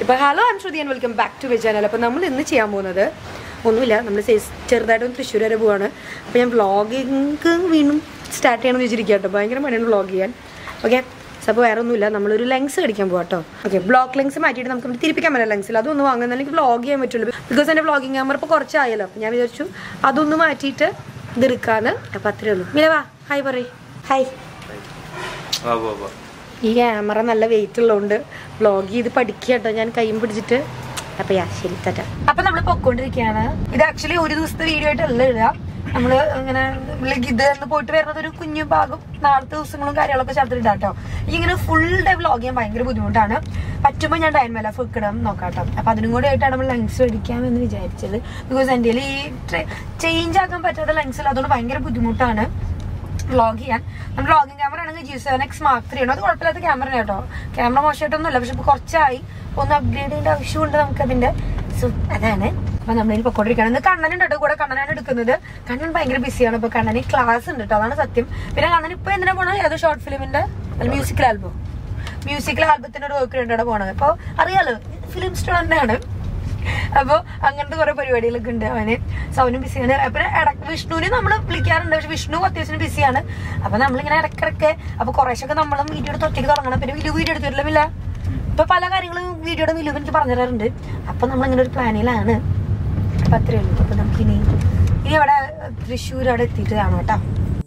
ഇപ്പോൾ hello I'm Shruthi and welcome back to my channel അപ്പോൾ നമ്മൾ ഇന്ന് ചെയ്യാൻ പോകുന്നത് ഒന്നുമില്ല നമ്മൾ ചെറുതായിട്ടൊന്ന് തൃശ്ശൂർ വരെ പോവാണ് അപ്പോൾ ഞാൻ വ്ളോഗിങ് വീണ്ടും സ്റ്റാർട്ട് ചെയ്യണമെന്ന് വെച്ചിരിക്കുക കേട്ടോ ഭയങ്കര മണിയാണ് വ്ളോഗ് ചെയ്യാൻ ഓക്കെ അപ്പോൾ വേറെ ഒന്നുമില്ല നമ്മളൊരു ലെങ്സ് അടിക്കാൻ പോകാം കേട്ടോ ഓക്കെ ബ്ലോക്ക് ലെങ്സ് മാറ്റിയിട്ട് നമുക്ക് ഇവിടെ തിരിപ്പിക്കാൻ പറ്റില്ല ലെങ്സിൽ അതൊന്ന് വാങ്ങുന്ന എനിക്ക് വ്ളോഗ് ചെയ്യാൻ പറ്റുള്ളൂ ബിക്കോസ് എൻ്റെ വ്ളോഗിങ് ക്യാമറ ഇപ്പോൾ കുറച്ചായല്ലോ അപ്പോൾ ഞാൻ വിചാരിച്ചു അതൊന്ന് മാറ്റിയിട്ട് ഇത് എടുക്കാന്ന് അപ്പോൾ അത്രേ ഉള്ളൂ മിലവാ ഹായ് പറയ് ഹായ് വാ വാ വാ ഈ ക്യാമറ നല്ല വെയിറ്റ് ഉള്ളതുകൊണ്ട് വ്ളോഗ് ചെയ്ത് പഠിക്കുക കേട്ടോ ഞാൻ കൈയും പിടിച്ചിട്ട് അപ്പൊ യാ ശരി തറ്റ അപ്പൊ നമ്മൾ പൊക്കോണ്ടിരിക്കുകയാണ് ഇത് ആക്ച്വലി ഒരു ദിവസത്തെ വീഡിയോ ആയിട്ടല്ല ഇടുക നമ്മള് ഇങ്ങനെ like ഇത് എന്ന് പോയിട്ട് വരുന്നത് ഒരു കുഞ്ഞു ഭാഗം നാളത്തെ ദിവസങ്ങളും കാര്യങ്ങളൊക്കെ ചേർത്തിട്ട് കേട്ടോ ഇങ്ങനെ ഫുൾ ഡേ വ്ളോഗ് ചെയ്യാൻ ഭയങ്കര ബുദ്ധിമുട്ടാണ് പറ്റുമ്പോൾ ഞാൻ ടൈം വില ഫുക്കിടാൻ നോക്കാം കേട്ടോ അപ്പൊ അതിനും കൂടി ആയിട്ടാണ് നമ്മൾ ലെങ്സ് മേടിക്കാമെന്ന് വിചാരിച്ചത് ബിക്കോസ് എൻ്റെ ഈ ചേഞ്ച് ആക്കാൻ പറ്റാത്ത ലെങ്സിൽ അതുകൊണ്ട് ഭയങ്കര ബുദ്ധിമുട്ടാണ് വ്ളോഗ് ചെയ്യാൻ നമ്മൾ വ്ളോഗിങ് ക്യാമറ ആണെങ്കിൽ G seven X mark three ആണ് അത് കുഴപ്പമില്ലാത്ത ക്യാമറ കേട്ടോ ക്യാമറ മോശമായിട്ടൊന്നുമില്ല പക്ഷെ ഇപ്പൊ കുറച്ചായി ഒന്ന് അപ്ഗ്രേഡ് ചെയ്യേണ്ട ആവശ്യമുണ്ട് നമുക്ക് അതിന്റെ സോ അതാണ് അപ്പൊ നമ്മളിനി പൊക്കോണ്ടിരിക്കുകയാണ് ഇന്ന് കണ്ണനുണ്ട് കേട്ടോ കൂടെ കണ്ണനാണ് എടുക്കുന്നത് കണ്ണൻ ഭയങ്കര ബിസിയാണ് ഇപ്പൊ കണ്ണന് ക്ലാസ് ഉണ്ട് കേട്ടോ അതാണ് സത്യം പിന്നെ കണ്ണൻ ഇപ്പൊ എന്തിനാ പോണത് ഏതോ ഷോർട്ട് ഫിലിമിന്റെ മ്യൂസിക്കൽ ആൽബം മ്യൂസിക്കൽ ആൽബത്തിന്റെ ഒരു വർക്ക് വേണ്ടിയാണ് പോണത് അപ്പൊ അറിയാലോ ഫിലിം സ്റ്റുഡന്റ് ആണ് അപ്പൊ അങ്ങനത്തെ കുറെ പരിപാടികളൊക്കെ ഉണ്ട് അവന് സോ അവനും ബിസിയാണ് അപ്പൊ ഇടക്ക് വിഷ്ണുവിനെ നമ്മൾ വിളിക്കാറുണ്ട് പക്ഷെ വിഷ്ണു അത്യാവശ്യം ബിസിയാണ് അപ്പൊ നമ്മളിങ്ങനെ ഇടക്കിടക്ക് അപ്പൊ കുറേശ്ശൊക്കെ നമ്മളും വീഡിയോ എടുത്ത് ഒറ്റയ്ക്ക് തുടങ്ങണം പിന്നെ വിലു വീഡിയോ എടുത്തു തരില്ല ഇപ്പൊ പല കാര്യങ്ങളും വീഡിയോയുടെ വിലു എനിക്ക് പറഞ്ഞു തരാറുണ്ട് അപ്പൊ നമ്മളിങ്ങനെ ഒരു പ്ലാനിലാണ് അപ്പൊ അത്രേ ഉള്ളൂ അപ്പൊ നമുക്ക് ഇനി ഇനി അവിടെ തൃശ്ശൂർ അവിടെ എത്തിയിട്ട് കാണാം കേട്ടോ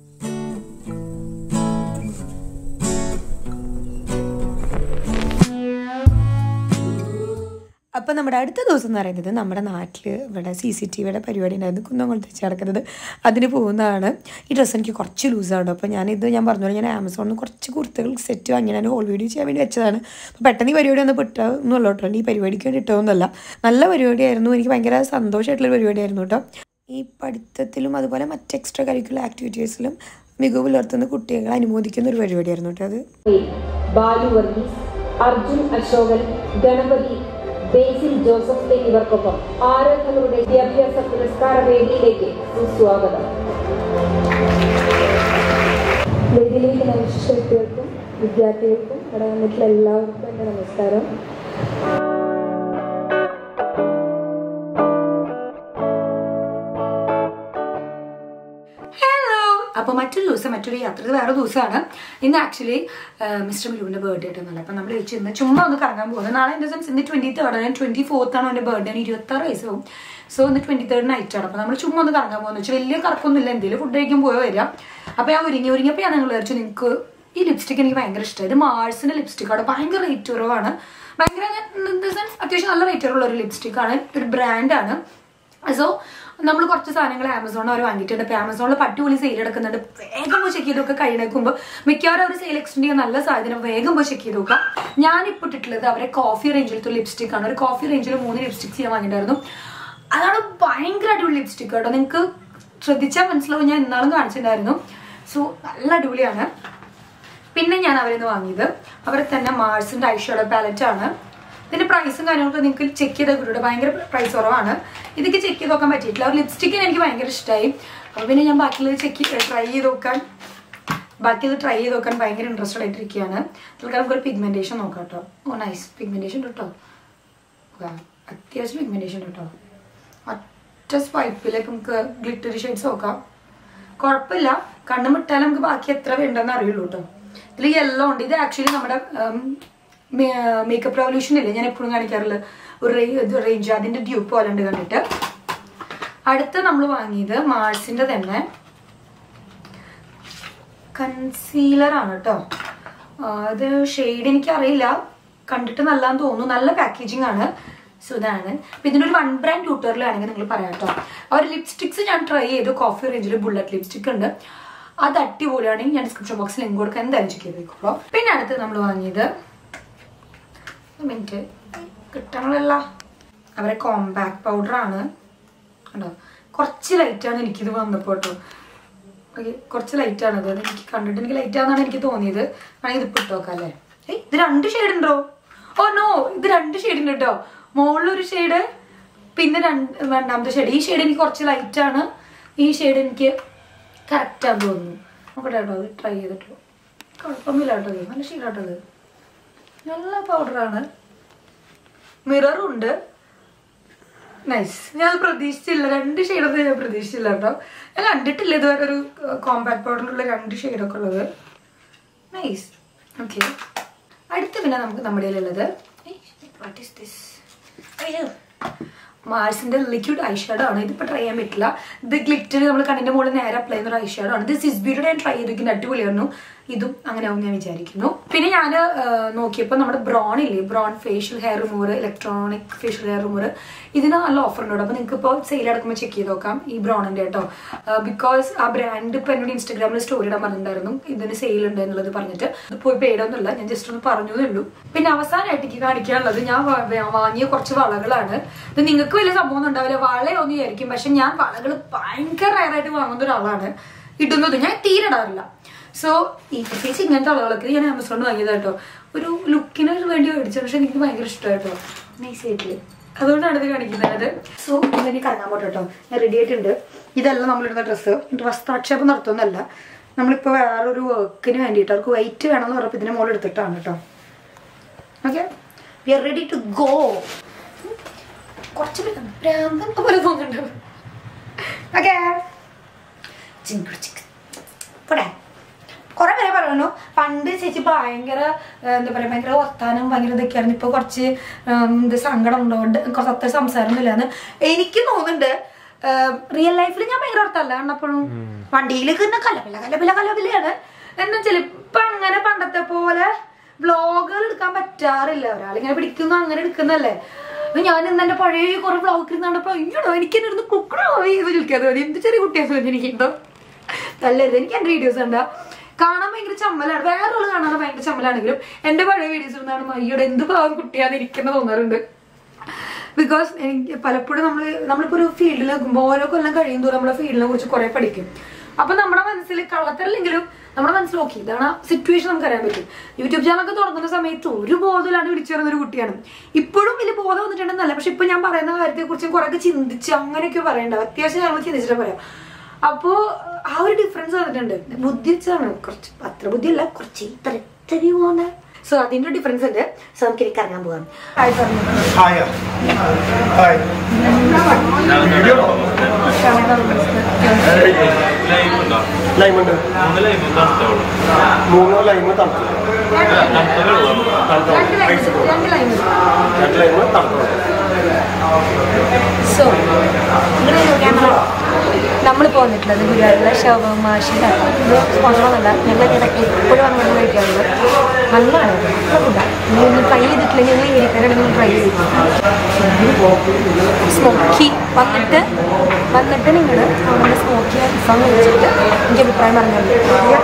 അപ്പോൾ നമ്മുടെ അടുത്ത ദിവസം എന്ന് പറയുന്നത് നമ്മുടെ നാട്ടിൽ ഇവിടെ സി സി ടി വിയുടെ പരിപാടി ഉണ്ടായിരുന്നു കുന്നംകുളത്ത് വെച്ച് നടക്കുന്നത് അതിന് പോകുന്നതാണ് ഈ ഡ്രസ്സ് എനിക്ക് കുറച്ച് ലൂസാണ് അപ്പോൾ ഞാനിത് ഞാൻ പറഞ്ഞ പോലെ ഞാൻ ആമസോണിൽ നിന്ന് കുറച്ച് കുർത്തകൾ സെറ്റ് വാങ്ങി ഞാൻ ഹോൾ വീഡിയോ ചെയ്യാൻ വേണ്ടി വെച്ചതാണ് അപ്പോൾ പെട്ടെന്ന് ഈ പരിപാടി ഒന്ന് പെട്ടൊന്നുമല്ല കേട്ടോ ഈ പരിപാടിക്ക് വേണ്ടി ഇട്ടതൊന്നുമല്ല നല്ല പരിപാടിയായിരുന്നു എനിക്ക് ഭയങ്കര സന്തോഷമായിട്ടുള്ള പരിപാടിയായിരുന്നു കേട്ടോ ഈ പഠിത്തത്തിലും അതുപോലെ മറ്റ് എക്സ്ട്രാ കരിക്കുലർ ആക്ടിവിറ്റീസിലും മികവ് പുലർത്തുന്ന കുട്ടികളെ അനുമോദിക്കുന്ന ഒരു പരിപാടിയായിരുന്നു കേട്ടോ അത് ബാലു വർഗീസ് അർജുൻ അശോകൻ ഗണപതി ബേസിൽ ജോസഫ് എന്നിവർക്കൊപ്പം ആരോഗ്യങ്ങളുടെ വിദ്യാഭ്യാസ പുരസ്കാര വേദിയിലേക്ക് സുസ്വാഗതം വേദിയിലേക്ക് നയിച്ച വ്യക്തികൾക്കും വിദ്യാർത്ഥികൾക്കും ഇവിടെ വന്നിട്ടുള്ള എല്ലാവർക്കും എൻ്റെ നമസ്കാരം ഹലോ അപ്പോൾ മറ്റൊരു ദിവസം മറ്റൊരു യാത്ര ഇത് വേറെ ദിവസമാണ് ഇന്ന് ആക്ച്വലി മിസ്റ്റർ മിലുവിൻ്റെ ബർത്ത്ഡേ ആയിട്ടൊന്നുമല്ല അപ്പോൾ നമ്മൾ വെച്ച് ഇന്ന് ചുമ്മാ ഒന്ന് കറങ്ങാൻ പോകുന്നത് നാളെ എൻ്റെ സെൻസ് ഇന്ന് ട്വൻറ്റി തേർഡ് ട്വൻറ്റി ഫോർത്ത് ആണ് എൻ്റെ ബർത്ത്ഡേ ഇരുപത്താറ് വയസ്സാവും സോ ഇന്ന് ട്വൻറ്റി തേർഡ് നൈറ്റാണ് അപ്പോൾ നമ്മൾ ചുമ്മാ ഒന്ന് കറങ്ങാൻ പോകുന്നത് വെച്ചാൽ വലിയ കറക്കൊന്നുമില്ല എന്തെങ്കിലും ഫുഡ് കഴിക്കാൻ പോയോ വരിക അപ്പോൾ ഞാൻ ഒരുങ്ങി ഒരുങ്ങിയപ്പോൾ ഞാൻ നിങ്ങൾ വിചാരിച്ചു നിങ്ങൾക്ക് ഈ ലിപ്സ്റ്റിക് എനിക്ക് ഭയങ്കര ഇഷ്ടമായി ഇത് മാൾസിൻ്റെ ലിപ്സ്റ്റിക്കാണ് ഭയങ്കര റേറ്റ് കുറവാണ് ഭയങ്കര ഇൻ ദ സെൻസ് അത്യാവശ്യം നല്ല റേറ്റ് ഉള്ള ഒരു ലിപ്സ്റ്റിക്കാണ് ഒരു ബ്രാൻഡാണ് സോ നമ്മൾ കുറച്ച് സാധനങ്ങൾ ആമസോണിൽ അവർ വാങ്ങിയിട്ടുണ്ട് അപ്പോൾ ആമസോണിൽ പട്ടുപൊളി സെയിൽ എടുക്കുന്നുണ്ട് വേഗം പോയി ചെക്ക് ചെയ്ത് നോക്കുക കഴിഞ്ഞേക്കുമ്പോൾ മിക്കവാറും അവർ സെയിൽ എക്സ്റ്റെൻഡ് ചെയ്യാൻ നല്ല സാധനം വേഗം പോയി ചെക്ക് ചെയ്ത് നോക്കുക ഞാനിപ്പോൾ ഇട്ടിട്ടുള്ളത് അവരെ കോഫി റേഞ്ചിലത്തെ ലിപ്സ്റ്റിക് ആണ് ഒരു കോഫി റേഞ്ചിൽ മൂന്ന് ലിപ്സ്റ്റിക്സ് ഞാൻ വാങ്ങിയിട്ടുണ്ടായിരുന്നു അതാണ് ഭയങ്കര അടിപൊളി ലിപ്സ്റ്റിക് കേട്ടോ നിങ്ങൾക്ക് ശ്രദ്ധിച്ചാൽ മനസ്സിലാവും ഞാൻ എന്നാളും കാണിച്ചിട്ടുണ്ടായിരുന്നു സോ നല്ല അടിപൊളിയാണ് പിന്നെ ഞാൻ അവരിൽ നിന്ന് വാങ്ങിയത് അവരെ തന്നെ മാർസിന്റെ ഐഷോഡോ പാലറ്റ് ആണ് ഇതിന്റെ പ്രൈസും കാര്യങ്ങളൊക്കെ നിങ്ങൾക്ക് ചെക്ക് ചെയ്താൽ കിട്ടും ഭയങ്കര പ്രൈസ് കുറവാണ് ഇതൊക്കെ ചെക്ക് ചെയ്ത് നോക്കാൻ പറ്റിയിട്ടില്ല അവർ ലിപ്സ്റ്റിക്കിന് എനിക്ക് ഭയങ്കര ഇഷ്ടമായി അപ്പോൾ പിന്നെ ഞാൻ ബാക്കിയുള്ളത് ചെക്ക് ട്രൈ ചെയ്ത് നോക്കാൻ ബാക്കിയത് ട്രൈ ചെയ്ത് നോക്കാൻ ഭയങ്കര ഇൻട്രസ്റ്റഡ് ആയിട്ടിരിക്കുകയാണ് തൽക്കാലം നമുക്ക് ഒരു പിഗ്മെന്റേഷൻ നോക്കാം കേട്ടോ ഓ നൈസ് പിഗ്മെന്റേഷൻ കേട്ടോ അത്യാവശ്യം പിഗ്മെന്റേഷൻ കേട്ടോ ഒറ്റ സ്വൈപ്പിൽ ഇപ്പം നമുക്ക് ഗ്ലിറ്ററി ഷെയ്ഡ്സ് നോക്കാം കുഴപ്പമില്ല കണ്ണു മിട്ടാൽ നമുക്ക് ബാക്കി എത്ര വേണ്ടെന്ന് അറിയുള്ളൂ കേട്ടോ ഇതിൽ യെല്ലോ ഉണ്ട് ഇത് ആക്ച്വലി നമ്മുടെ മേക്കപ്പ് റവല്യൂഷൻ ഇല്ലേ ഞാൻ എപ്പോഴും കാണിക്കാറുള്ള ഒരു റേഞ്ച് അതിന്റെ ഡ്യൂപ്പ് പോലെ ഉണ്ട് കണ്ടിട്ട് അടുത്ത നമ്മൾ വാങ്ങിയത് മാർസിന്റെ തന്നെ കൺസീലർ ആണ് കേട്ടോ അത് ഷെയ്ഡ് എനിക്ക് അറിയില്ല കണ്ടിട്ട് നല്ലതാന്ന് തോന്നുന്നു നല്ല പാക്കേജിങ് ആണ് സോ ഇതാണ് അപ്പൊ ഇതിനൊരു വൺ ബ്രാൻഡ് ട്യൂട്ടോറിലാണെങ്കിൽ നിങ്ങൾ പറയാം കേട്ടോ അവർ ലിപ്സ്റ്റിക്സ് ഞാൻ ട്രൈ ചെയ്തു കോഫി റേഞ്ചിൽ ബുള്ളറ്റ് ലിപ്സ്റ്റിക് ഉണ്ട് അത് അടിപൊളിയാണെങ്കിൽ ഞാൻ ഡിസ്ക്രിപ്ഷൻ ബോക്സിൽ ലിങ്ക് കൊടുക്കാൻ എന്തായാലും ചെക്ക് ചെയ്ത് വെക്കുള്ളൂ പിന്നെ അടുത്ത് നമ്മൾ വാങ്ങിയത് മിനിറ്റ് കിട്ടണമല്ല അവരെ കോമ്പാക്ട് പൗഡറാണ് കണ്ടോ കുറച്ച് ലൈറ്റാണ് എനിക്കിത് വന്നപ്പോൾ കേട്ടോ ഓക്കെ കുറച്ച് ലൈറ്റ് ആണത് അത് എനിക്ക് കണ്ടിട്ട് എനിക്ക് ലൈറ്റ് ആണെന്നാണ് എനിക്ക് തോന്നിയത് വേണമെങ്കിൽ ഇത് ഇട്ട് നോക്കാം അല്ലേ ഏയ് ഇത് രണ്ട് ഷെയ്ഡ് ഉണ്ടോ ഓ നോ ഇത് രണ്ട് ഷെയ്ഡ് ഉണ്ട് കേട്ടോ മുകളിലൊരു ഷെയ്ഡ് പിന്നെ രണ്ട് രണ്ടാമത്തെ ഷെയ്ഡ് ഈ ഷെയ്ഡ് എനിക്ക് കുറച്ച് ലൈറ്റ് ആണ് ഈ ഷെയ്ഡ് എനിക്ക് കറക്റ്റ് ആണെന്ന് തോന്നുന്നു നോക്കട്ടെ കേട്ടോ അത് ട്രൈ ചെയ്തിട്ട് കുഴപ്പമൊന്നുമില്ല കേട്ടോ ഇത് നല്ല ഷെയ്ഡ് കേട്ടോ ഇത് നല്ല പൗഡറാണ് മിററും ഉണ്ട് നൈസ് ഞാൻ പ്രതീക്ഷിച്ചില്ല രണ്ട് ഷെയ്ഡൊന്നും ഞാൻ പ്രതീക്ഷിച്ചില്ല കേട്ടോ ഞാൻ കണ്ടിട്ടില്ല ഇതുവരെ ഒരു കോമ്പാക്ട് പൗഡറിലുള്ള രണ്ട് ഷെയ്ഡൊക്കെ ഉള്ളത് നൈസ് ഓക്കെ അടുത്ത പിന്നെ നമുക്ക് നമ്മുടെ കയ്യിലുള്ളത് വാട്ട് ഈസ് ദിസ് മാർസിന്റെ ലിക്വിഡ് ഐഷാഡോ ആണ് ഇതിപ്പോൾ ട്രൈ ചെയ്യാൻ പറ്റില്ല ഇത് ഗ്ലിറ്റർ നമ്മൾ കണ്ണിന്റെ മുകളിൽ നേരെ അപ്ലൈ ചെയ്യുന്ന ഒരു ഐഷാഡോ ആണ് ഇത് സിസ് ബ്യൂട്ടിയുടെ ഞാൻ ട്രൈ ചെയ്തിരിക്കുന്ന അടിപൊളിയായിരുന്നു ഇതും അങ്ങനെ ആവും ഞാൻ വിചാരിക്കുന്നു പിന്നെ ഞാൻ നോക്കിയപ്പോൾ നമ്മുടെ ബ്രോൺ ഇല്ലേ Braun facial hair remover electronic facial hair remover ഇതിന് നല്ല ഓഫർ ഉണ്ട് അപ്പോൾ നിങ്ങൾക്ക് ഇപ്പോൾ സെയിൽ അടക്കുമ്പോൾ ചെക്ക് ചെയ്ത് നോക്കാം ഈ ബ്രോണിന്റെ കേട്ടോ ബിക്കോസ് ആ ബ്രാൻഡ് ഇപ്പോൾ എന്നോട് ഇൻസ്റ്റാഗ്രാമിൽ സ്റ്റോറി ഇടാൻ പറഞ്ഞിട്ടുണ്ടായിരുന്നു ഇതിന് സെയിൽ ഉണ്ട് എന്നുള്ളത് പറഞ്ഞിട്ട് ഇത് പോയി പേടൊന്നുമില്ല ഞാൻ ജസ്റ്റ് ഒന്ന് പറഞ്ഞതേ ഉള്ളൂ പിന്നെ അവസാനമായിട്ട് എനിക്ക് കാണിക്കാനുള്ളത് ഞാൻ വാ- വാ- വാങ്ങിയ കുറച്ച് വളകളാണ് ഇത് നിങ്ങൾക്ക് വലിയ സംഭവം ഒന്നും ഉണ്ടാവില്ല വളയൊന്നും വിചാരിക്കും പക്ഷെ ഞാൻ വളകൾ ഭയങ്കര റയറായിട്ട് വാങ്ങുന്ന ഒരാളാണ് ഇടുന്നത് ഞാൻ തീരെ ഇടാറില്ല സോ ഈ പ്രത്യേകിച്ച് ഇങ്ങനത്തെ വളകളൊക്കെ ഞാൻ ആമസോണിൽ വാങ്ങിയത് കേട്ടോ ഒരു ലുക്കിന് വേണ്ടി മേടിച്ചത് പക്ഷെ എനിക്ക് ഭയങ്കര ഇഷ്ടമായിട്ടോ നൈസ് ആയിട്ടില്ലേ അതുകൊണ്ടാണ് ഇത് കാണിക്കുന്നത് സോ ഇങ്ങനെ കറങ്ങാൻ പോട്ടെ കേട്ടോ ഞാൻ റെഡി ആയിട്ടുണ്ട് ഇതല്ല നമ്മളിടുന്ന ഡ്രസ്സ് വസ്ത്രാക്ഷേപം നടത്തുന്നതല്ല നമ്മളിപ്പോൾ വേറൊരു വർക്കിന് വേണ്ടിയിട്ട് അവർക്ക് വെയിറ്റ് വേണമെന്ന് പറഞ്ഞപ്പോൾ ഇതിന് മുകളിൽ എടുത്തിട്ടാണ് കേട്ടോ okay we are ready to go കുറച്ച് പേര് ഭ്രാന്തൻ പോലെ തോന്നുന്നുണ്ട് ഓക്കെ പോടെ കുറെ പേരെ പറയുന്നു പണ്ട് ചേച്ചി ഭയങ്കര ഏഹ്, എന്താ പറയാ ഭയങ്കര വർത്താനം ഭയങ്കര ഇതൊക്കെയായിരുന്നു ഇപ്പൊ കുറച്ച് ഉം, ഇത് സങ്കടം ഉണ്ടോണ്ട് കുറച്ച് അത്ര സംസാരമൊന്നുമില്ലാന്ന് എനിക്ക് തോന്നുന്നുണ്ട് റിയൽ ലൈഫിൽ ഞാൻ ഭയങ്കര വർത്തല്ല കണ്ടപ്പോഴും വണ്ടിയിലേക്ക് തന്നെ കലപില കലപില കലപിലയാണ് എന്താ വെച്ചാൽ ഇപ്പൊ അങ്ങനെ പണ്ടത്തെ പോലെ വ്ളോഗുകൾ എടുക്കാൻ പറ്റാറില്ല ഒരാളിങ്ങനെ പിടിക്കുന്നു അങ്ങനെ എടുക്കുന്നല്ലേ അപ്പൊ ഞാൻ ഇന്ന് എന്റെ പഴയ കുറെ വ്ളോഗ് ഇരുന്നപ്പോ അയ്യോടോ എനിക്ക് എന്നെ ഇരുന്ന് കുക്കറോ ഇത് വിളിക്കാതെ മതി എന്ത് ചെറിയ കുട്ടിയായിരുന്നു എനിക്ക് കേട്ടോ നല്ലത് എനിക്ക് എന്റെ വീഡിയോസ് കണ്ടാ കാണാൻ ഭയങ്കര ചമ്മലാണ് വേറെ ആള് കാണാൻ ഭയങ്കര ചമ്മലാണെങ്കിലും എന്റെ പഴയ വീഡിയോസ് ഇരുന്നാണ് അയ്യോടെ എന്ത് പാവം കുട്ടിയാന്ന് എനിക്കെന്നെ തോന്നാറുണ്ട് ബിക്കോസ് എനിക്ക് പലപ്പോഴും നമ്മൾ നമ്മളിപ്പോ ഒരു ഫീൽഡിൽ നിൽക്കുമ്പോൾ ഓരോ കൊല്ലം കഴിയും തോറും നമ്മളെ ഫീൽഡിനെ കുറിച്ച് കുറെ പഠിക്കും അപ്പൊ നമ്മുടെ മനസ്സിൽ കള്ളത്തരല്ലെങ്കിലും നമ്മുടെ മനസ്സിൽ ഓക്കെ ഇതാണ് സിറ്റുവേഷൻ നമുക്ക് അറിയാൻ പറ്റും യൂട്യൂബ് ചാനലൊക്കെ തുടങ്ങുന്ന സമയത്ത് ഒരു ബോധമില്ലാണ്ട് വിളിച്ചു വരുന്ന ഒരു കുട്ടിയാണ് ഇപ്പോഴും വലിയ ബോധം വന്നിട്ടുണ്ടെന്നല്ല പക്ഷെ ഇപ്പൊ ഞാൻ പറയുന്ന കാര്യത്തെ കുറിച്ച് കുറെ ചിന്തിച്ച് അങ്ങനെയൊക്കെ പറയണ്ടാവും അത്യാവശ്യം ഞങ്ങൾ ചിന്തിച്ചിട്ട് പറയാം അപ്പോ ആ ഒരു ഡിഫറൻസ് വന്നിട്ടുണ്ട് ബുദ്ധി വെച്ചാണ് കുറച്ച് അത്ര ബുദ്ധിയല്ല കുറച്ച് ഇത്ര ഇത്തിരി പോകുന്ന സോ അതിന്റെ ഡിഫറൻസ് ഉണ്ട് സോ നമുക്ക് എനിക്ക് ഇറങ്ങാൻ പോകാം ഹായ് പറഞ്ഞു ഹായ് ഹായ് ലൈമുണ്ട് മൂന്ന് ലൈമ് തണുത്തു രണ്ട് ലൈൻ രണ്ട് ലൈൻ രണ്ട് ലൈമ് തണുത്തു സോ ഇവിടെ ക്യാമറ നമ്മളിപ്പോൾ വന്നിട്ടുള്ളത് ഗുരുവായൂരിലെ ഷവർമാഷിൻ്റെ ഇത് സ്പോൺസറൊന്നുമല്ല ഞങ്ങൾ ഇതൊക്കെ എപ്പോഴും വന്നു കഴിക്കാറുള്ളത് നല്ലതാണ് നല്ല ഫുഡാണ് നിങ്ങൾ ട്രൈ ചെയ്തിട്ടില്ലെങ്കിൽ നിങ്ങൾ ഏരിയക്കാരാണെങ്കിൽ ട്രൈ ചെയ്തിട്ടില്ല സ്മോക്കി വന്നിട്ട് വന്നിട്ട് നിങ്ങൾ നമ്മുടെ സ്മോക്കി അൽഫാം കഴിച്ചിട്ട് എനിക്ക് അഭിപ്രായം പറഞ്ഞാൽ മതി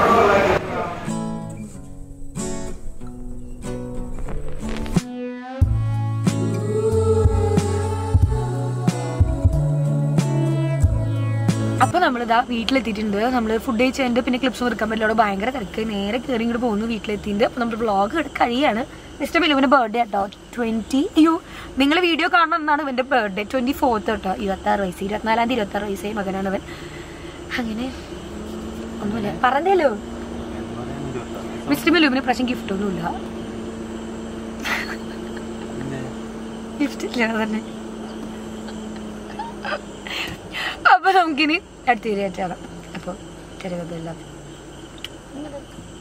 അപ്പൊ നമ്മളിതാ വീട്ടിലെത്തിയിട്ടുണ്ട് നമ്മൾ ഫുഡ് കഴിച്ചതിന്റെ പിന്നെ ക്ലിപ്സ് എടുക്കാൻ പറ്റില്ല അവിടെ ഭയങ്കര തിരക്ക് നേരെ കയറി ഇങ്ങോട്ട് പോകുന്നു വീട്ടിലെത്തിയിട്ടുണ്ട് അപ്പൊ നമ്മുടെ വ്ളോഗ് കഴിയാണ് മിസ്റ്റർ ബിലുവിന്റെ ബർത്ത്ഡേ കേട്ടോ ട്വന്റി അയ്യോ നിങ്ങൾ വീഡിയോ കാണണം എന്നാണ് ഇവന്റെ ബർത്ത്ഡേ ട്വന്റി ഫോർത്ത് കേട്ടോ ഇരുപത്തി ആറ് വയസ്സ് ഇരുപത്തിനാലാം തീയതി ഇരുപത്തി ആറ് വയസ്സായി മകനാണ് അവൻ അങ്ങനെ ഒന്നുമില്ല പറഞ്ഞല്ലോ മിസ്റ്റർ ബിലുവിന് പ്രാവശ്യം ഗിഫ്റ്റ് ഒന്നുമില്ല ഗിഫ്റ്റ് ഇല്ല തന്നെ അപ്പൊ നമുക്കിനി അടുത്ത വീഡിയോ ആയിട്ട് കാണാം അപ്പോൾ ചെറിയ